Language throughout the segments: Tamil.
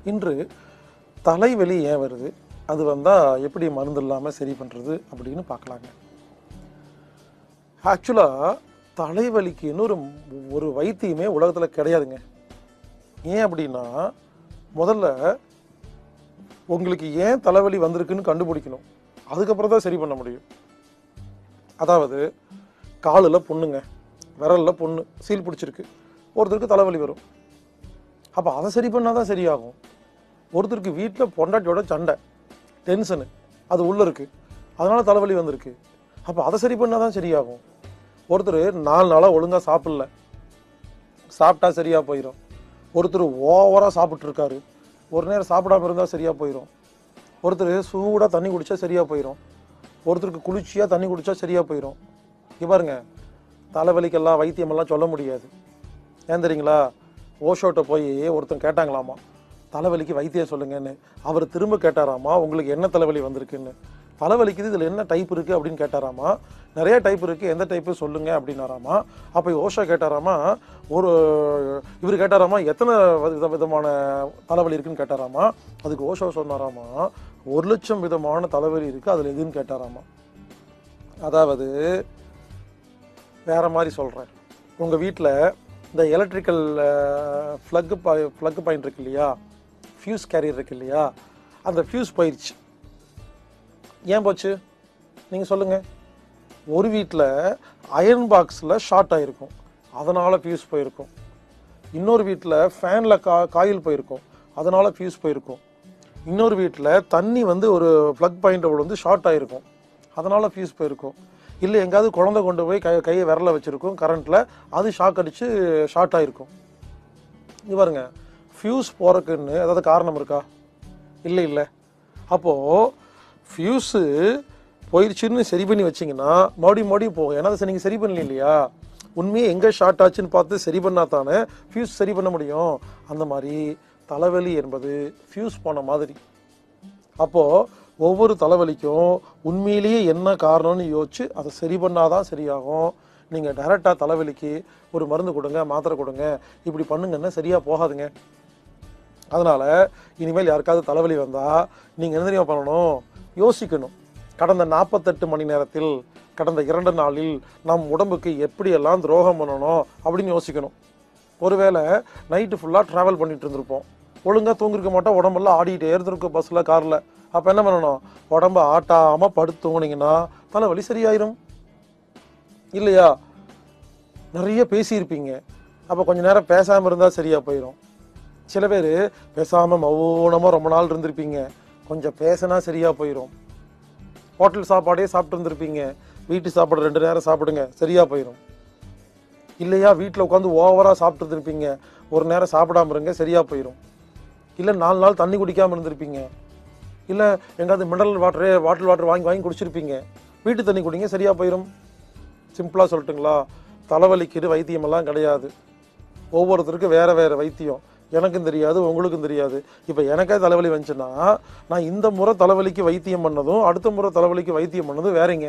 இன்று தலைவலி ஏன் வருது அது வந்தால் எப்படி மருந்து இல்லாமல் சரி பண்ணுறது அப்படின்னு பார்க்கலாங்க ஆக்சுவலாக தலைவலிக்கு இன்னொரு ஒரு வைத்தியமே உலகத்தில் கிடையாதுங்க ஏன் அப்படின்னா முதல்ல உங்களுக்கு ஏன் தலைவலி வந்திருக்குன்னு கண்டுபிடிக்கணும் அதுக்கப்புறம் தான் சரி பண்ண முடியும் அதாவது காலில் புண்ணுங்க விரலில் புண்ணு சீல் பிடிச்சிருக்கு ஒருத்தருக்கு தலைவலி வரும் அப்போ அதை சரி பண்ணால் தான் சரியாகும் ஒருத்தருக்கு வீட்டில் பொண்டாட்டியோட சண்டை டென்ஷனு அது உள்ளே இருக்குது அதனால் தலைவலி வந்திருக்கு அப்போ அதை சரி பண்ணால் தான் சரியாகும் ஒருத்தர் நாலு நாளாக ஒழுங்காக சாப்பிடல சாப்பிட்டா சரியாக போயிடும் ஒருத்தர் ஓவராக சாப்பிட்ருக்காரு ஒரு நேரம் சாப்பிடாம இருந்தால் சரியாக போயிடும் ஒருத்தர் சூடாக தண்ணி குடித்தா சரியாக போயிடும் ஒருத்தருக்கு குளிர்ச்சியாக தண்ணி குடித்தா சரியாக போயிடும் இங்க பாருங்க தலைவலிக்கெல்லாம் வைத்தியமெல்லாம் சொல்ல முடியாது ஏன் தெரியுங்களா ஓஷோட்ட போய் ஒருத்தன் கேட்டாங்களாமா தலைவலிக்கு வைத்தியம் சொல்லுங்கன்னு அவர் திரும்ப கேட்டாராமா உங்களுக்கு என்ன தலைவலி வந்திருக்குன்னு தலைவலிக்குது இதில் என்ன டைப் இருக்குது அப்படின்னு கேட்டாராமா நிறைய டைப் இருக்குது எந்த டைப்பு சொல்லுங்க அப்படின்னாராமா அப்போ ஓஷா கேட்டாராமா ஒரு இவர் கேட்டாராமா எத்தனை வித விதமான தலைவலி இருக்குன்னு கேட்டாராமா அதுக்கு ஓஷோ சொன்னாராமா ஒரு லட்சம் விதமான தலைவலி இருக்குது அதில் எதுன்னு கேட்டாராமா அதாவது வேற மாதிரி சொல்கிறேன் உங்கள் வீட்டில் இந்த எலக்ட்ரிக்கல் ஃப்ளக்கு ஃப்ளக்கு பாயிண்ட் இருக்கு இல்லையா ஃபியூஸ் கேரியர் இருக்கு இல்லையா அந்த ஃபியூஸ் போயிடுச்சு ஏன் போச்சு நீங்கள் சொல்லுங்கள் ஒரு வீட்டில் அயர்ன் பாக்ஸில் ஷார்ட் ஆகிருக்கும் அதனால் ஃபியூஸ் போயிருக்கும் இன்னொரு வீட்டில் ஃபேனில் கா காயில் போயிருக்கும் அதனால் ஃபியூஸ் போயிருக்கும் இன்னொரு வீட்டில் தண்ணி வந்து ஒரு ப்ளக் பாயிண்ட்டை வந்து ஷார்ட் ஆகிருக்கும் அதனால் ஃபியூஸ் போயிருக்கும் இல்லை எங்கேயாவது குழந்தை கொண்டு போய் கை கையை விரல வச்சுருக்கும் கரண்ட்டில் அது ஷாக் அடித்து ஷார்ட் ஆகிருக்கும் இது பாருங்க ஃபியூஸ் போகிறக்குன்னு ஏதாவது காரணம் இருக்கா இல்லை இல்லை அப்போது ஃபியூஸு போயிடுச்சுன்னு சரி பண்ணி வச்சிங்கன்னா மறுபடியும் மறுபடியும் போகும் ஏன்னா அதை நீங்கள் சரி பண்ணல இல்லையா உண்மையே எங்கே ஷார்ட் ஆச்சுன்னு பார்த்து சரி பண்ணா தானே ஃபியூஸ் சரி பண்ண முடியும் அந்த மாதிரி தலைவலி என்பது ஃபியூஸ் போன மாதிரி அப்போது ஒவ்வொரு தலைவலிக்கும் உண்மையிலேயே என்ன காரணம்னு யோசிச்சு அதை சரி பண்ணாதான் சரியாகும் நீங்கள் டைரெக்டாக தலைவலிக்கு ஒரு மருந்து கொடுங்க மாத்திரை கொடுங்க இப்படி பண்ணுங்கன்னா சரியாக போகாதுங்க அதனால் இனிமேல் யாருக்காவது தலைவலி வந்தால் நீங்கள் என்ன தெரியுமா பண்ணணும் யோசிக்கணும் கடந்த நாற்பத்தெட்டு மணி நேரத்தில் கடந்த இரண்டு நாளில் நம் உடம்புக்கு எப்படியெல்லாம் துரோகம் பண்ணணும் அப்படின்னு யோசிக்கணும் ஒருவேளை நைட்டு ஃபுல்லாக ட்ராவல் பண்ணிட்டு இருந்திருப்போம் ஒழுங்காக தூங்கிருக்க மாட்டோம் உடம்பெல்லாம் ஆடிட்டே இருந்திருக்கும் பஸ்ஸில் காரில் அப்போ என்ன பண்ணணும் உடம்ப ஆட்டாமல் படுத்து தூங்குனீங்கன்னா தலைவலி சரியாயிரும் இல்லையா நிறைய பேசியிருப்பீங்க அப்போ கொஞ்ச நேரம் பேசாமல் இருந்தால் சரியாக போயிடும் சில பேர் பேசாமல் மௌனமாக ரொம்ப நாள் இருந்திருப்பீங்க கொஞ்சம் பேசினா சரியாக போயிடும் ஹோட்டல் சாப்பாடே சாப்பிட்டு இருந்திருப்பீங்க வீட்டு சாப்பாடு ரெண்டு நேரம் சாப்பிடுங்க சரியாக போயிடும் இல்லையா வீட்டில் உட்காந்து ஓவராக சாப்பிட்டு இருந்திருப்பீங்க ஒரு நேரம் சாப்பிடாம இருங்க சரியாக போயிடும் இல்லை நாலு நாள் தண்ணி குடிக்காமல் இருந்திருப்பீங்க இல்லை எங்காவது மினரல் வாட்டரே வாட்டர் வாட்டர் வாங்கி வாங்கி குடிச்சிருப்பீங்க வீட்டு தண்ணி குடிங்க சரியாக போயிடும் சிம்பிளாக சொல்லட்டுங்களா தலைவலிக்கு வைத்தியமெல்லாம் கிடையாது ஒவ்வொருத்தருக்கும் வேற வேற வைத்தியம் எனக்கும் தெரியாது உங்களுக்கும் தெரியாது இப்போ எனக்கே தலைவலி வந்துச்சுன்னா நான் இந்த முறை தலைவலிக்கு வைத்தியம் பண்ணதும் அடுத்த முறை தலைவலிக்கு வைத்தியம் பண்ணதும் வேறங்க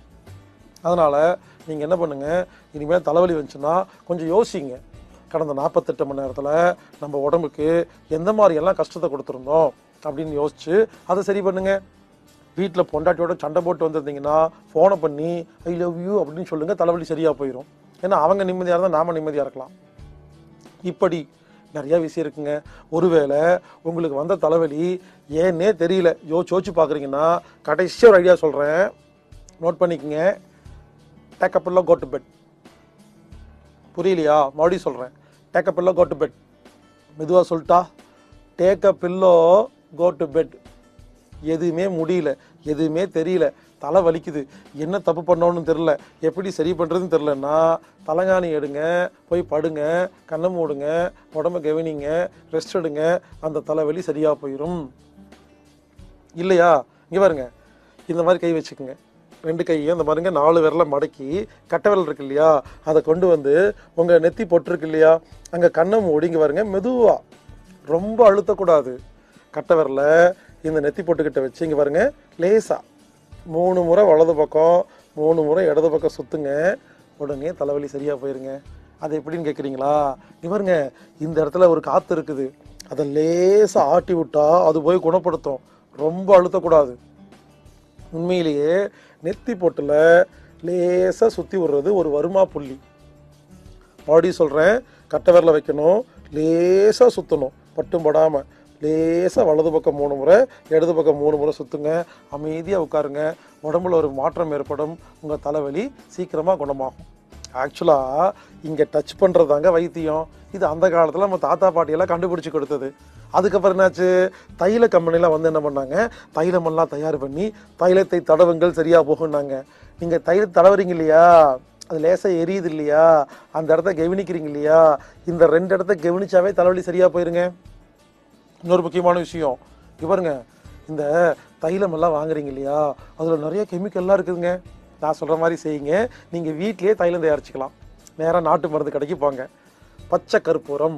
அதனால் நீங்கள் என்ன பண்ணுங்க இனிமேல் தலைவலி வந்துச்சுன்னா கொஞ்சம் யோசிங்க கடந்த நாற்பத்தெட்டு மணி நேரத்தில் நம்ம உடம்புக்கு எந்த மாதிரி எல்லாம் கஷ்டத்தை கொடுத்துருந்தோம் அப்படின்னு யோசிச்சு அதை சரி பண்ணுங்க வீட்டில் பொண்டாட்டியோட சண்டை போட்டு வந்திருந்தீங்கன்னா ஃபோனை பண்ணி ஐ லவ் யூ அப்படின்னு சொல்லுங்கள் தலைவலி சரியாக போயிடும் ஏன்னா அவங்க நிம்மதியாக இருந்தால் நாம நிம்மதியாக இருக்கலாம் இப்படி நிறைய விஷயம் இருக்குங்க ஒருவேளை உங்களுக்கு வந்த தலைவலி ஏன்னே தெரியல யோ சோச்சு பார்க்குறீங்கன்னா கடைசியாக ஒரு ஐடியா சொல்கிறேன் நோட் பண்ணிக்கங்க டேக்கப்பில்லோ கோ டு பெட் புரியலையா மறுபடியும் சொல்கிறேன் டேக்கப்பில்லோ கோ டு பெட் மெதுவாக சொல்லிட்டா take a pillow go to bed எதுவுமே முடியல எதுவுமே தெரியல தலை வலிக்குது என்ன தப்பு பண்ணோன்னு தெரில எப்படி சரி பண்ணுறதுன்னு தெரிலன்னா தலைகாணி எடுங்க போய் படுங்க கண்ணை மூடுங்க உடம்ப கவனிங்க ரெஸ்ட் எடுங்க அந்த தலைவலி சரியாக போயிடும் இல்லையா இங்கே பாருங்க இந்த மாதிரி கை வச்சுக்கோங்க ரெண்டு கையும் இந்த பாருங்க நாலு விரலை மடக்கி கட்டை விரல் இருக்கு இல்லையா அதை கொண்டு வந்து உங்கள் நெத்தி பொட்டிருக்கு இல்லையா அங்கே கண்ணை மூடி இங்கே பாருங்க மெதுவாக ரொம்ப அழுத்தக்கூடாது கட்டை விரலை இந்த நெத்தி பொட்டுக்கிட்ட வச்சு இங்கே பாருங்க லேசா மூணு முறை வலது பக்கம் மூணு முறை இடது பக்கம் சுத்துங்க உடனே தலைவலி சரியாக போயிருங்க அது எப்படின்னு கேட்குறீங்களா இங்க பாருங்க இந்த இடத்துல ஒரு காற்று இருக்குது அதை லேசாக ஆட்டி விட்டா அது போய் குணப்படுத்தும் ரொம்ப அழுத்தக்கூடாது உண்மையிலேயே நெத்தி பொட்டில் லேசாக சுற்றி விடுறது ஒரு வருமா புள்ளி மறுபடியும் சொல்கிறேன் கட்டை விரல வைக்கணும் லேசாக சுற்றணும் பட்டும் படாமல் லேசாக வலது பக்கம் மூணு முறை இடது பக்கம் மூணு முறை சுற்றுங்க அமைதியாக உட்காருங்க உடம்புல ஒரு மாற்றம் ஏற்படும் உங்கள் தலைவலி சீக்கிரமாக குணமாகும் ஆக்சுவலாக இங்கே டச் பண்ணுறதாங்க வைத்தியம் இது அந்த காலத்தில் நம்ம தாத்தா பாட்டியெல்லாம் கண்டுபிடிச்சி கொடுத்தது அதுக்கப்புறம் என்னாச்சு தைல கம்பெனிலாம் வந்து என்ன பண்ணாங்க தைலமெல்லாம் தயார் பண்ணி தைலத்தை தடவுங்கள் சரியாக போகுன்னாங்க நீங்கள் தைல தடவுறீங்க இல்லையா அது லேசாக எரியுது இல்லையா அந்த இடத்த கவனிக்கிறீங்க இல்லையா இந்த ரெண்டு இடத்த கவனிச்சாவே தலைவலி சரியாக போயிருங்க இன்னொரு முக்கியமான விஷயம் இங்க பாருங்க இந்த தைலம் எல்லாம் வாங்குறீங்க இல்லையா அதில் நிறைய கெமிக்கல்லாம் இருக்குதுங்க நான் சொல்கிற மாதிரி செய்யுங்க நீங்கள் வீட்டிலேயே தைலம் தயாரிச்சுக்கலாம் நேராக நாட்டு மருந்து கடைக்கு போங்க பச்சை கற்பூரம்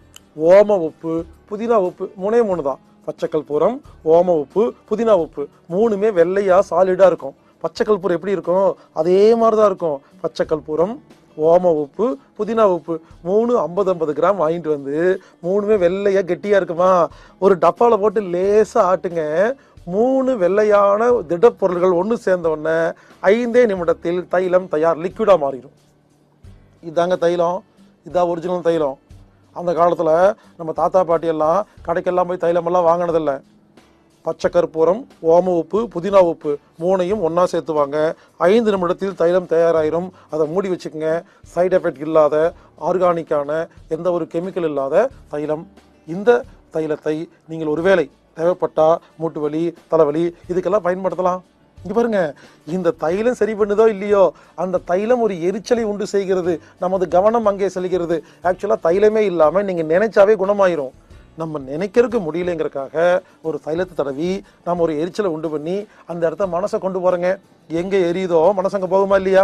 ஓம உப்பு புதினா உப்பு மூணே மூணு தான் பச்சை கற்பூரம் ஓம உப்பு புதினா உப்பு மூணுமே வெள்ளையாக சாலிடாக இருக்கும் பச்சை கற்பூரம் எப்படி இருக்கும் அதே மாதிரி தான் இருக்கும் பச்சை கற்பூரம் ஓம உப்பு புதினா உப்பு மூணு ஐம்பது ஐம்பது கிராம் வாங்கிட்டு வந்து மூணுமே வெள்ளையா கெட்டியா இருக்குமா ஒரு டப்பாவில் போட்டு லேசா ஆட்டுங்க மூணு வெள்ளையான திடப்பொருள்கள் ஒன்று சேர்ந்த உடனே ஐந்தே நிமிடத்தில் தைலம் தயார் லிக்விடா மாறிடும் இதாங்க தைலம் இதான் ஒரிஜினல் தைலம் அந்த காலத்தில் நம்ம தாத்தா பாட்டி எல்லாம் கடைக்கெல்லாம் போய் தைலமெல்லாம் வாங்கினதில்ல பச்சை கற்பூரம் ஓம உப்பு புதினா உப்பு மூணையும் ஒன்றா சேர்த்துவாங்க ஐந்து நிமிடத்தில் தைலம் தயாராயிரும் அதை மூடி வச்சுக்கோங்க சைடு எஃபெக்ட் இல்லாத ஆர்கானிக்கான எந்த ஒரு கெமிக்கல் இல்லாத தைலம் இந்த தைலத்தை நீங்கள் ஒருவேளை தேவைப்பட்டா மூட்டு வலி தலைவலி இதுக்கெல்லாம் பயன்படுத்தலாம் இங்க பாருங்க இந்த தைலம் சரி பண்ணுதோ இல்லையோ அந்த தைலம் ஒரு எரிச்சலை உண்டு செய்கிறது நமது கவனம் அங்கே செல்கிறது ஆக்சுவலாக தைலமே இல்லாமல் நீங்கள் நினைச்சாவே குணமாயிரும் நம்ம நினைக்கிறதுக்கு முடியலைங்கிறக்காக ஒரு தைலத்தை தடவி நம்ம ஒரு எரிச்சலை உண்டு பண்ணி அந்த இடத்த மனசை கொண்டு போறோங்க எங்கே எரியுதோ மனசு அங்கே போகுமா இல்லையா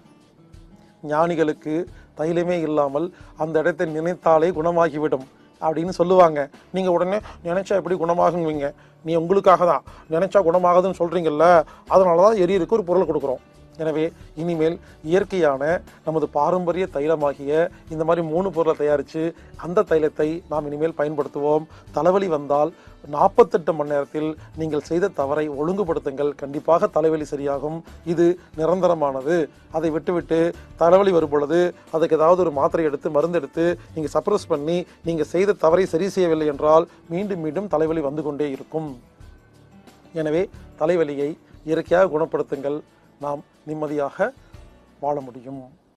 ஞானிகளுக்கு தைலமே இல்லாமல் அந்த இடத்தை நினைத்தாலே குணமாகிவிடும் அப்படின்னு சொல்லுவாங்க நீங்க உடனே நினைச்சா எப்படி குணமாகுவீங்க நீ உங்களுக்காக தான் நினைச்சா குணமாகுதுன்னு சொல்றீங்கல்ல அதனால தான் எரியருக்கு ஒரு பொருள் கொடுக்குறோம் எனவே இனிமேல் இயற்கையான நமது பாரம்பரிய தைலமாகிய இந்த மாதிரி மூணு பொருளை தயாரித்து அந்த தைலத்தை நாம் இனிமேல் பயன்படுத்துவோம் தலைவலி வந்தால் நாற்பத்தெட்டு மணி நேரத்தில் நீங்கள் செய்த தவறை ஒழுங்குபடுத்துங்கள் கண்டிப்பாக தலைவலி சரியாகும் இது நிரந்தரமானது அதை விட்டுவிட்டு தலைவலி வரும் பொழுது அதுக்கு ஏதாவது ஒரு மாத்திரை எடுத்து மருந்து எடுத்து நீங்கள் சப்ரஸ் பண்ணி நீங்கள் செய்த தவறை சரி செய்யவில்லை என்றால் மீண்டும் மீண்டும் தலைவலி வந்து கொண்டே இருக்கும் எனவே தலைவலியை இயற்கையாக குணப்படுத்துங்கள் நாம் நிம்மதியாக வாழ முடியும்